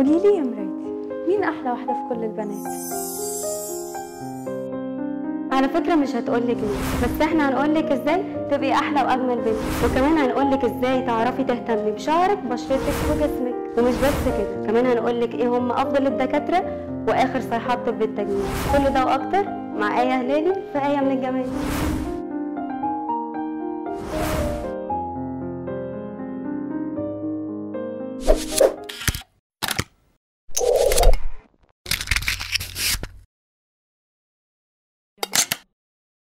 قولي لي يا مرايتي مين احلى واحده في كل البنات على فكرة مش هتقولك ليه بس احنا هنقولك ازاي تبقي احلى واجمل بنت وكمان هنقولك ازاي تعرفي تهتمي بشعرك بشرتك وجسمك ومش بس كده كمان هنقولك ايه هم افضل الدكاترة واخر صيحات طب التجميل كل ده واكتر مع آية هلالي في آية من الجمال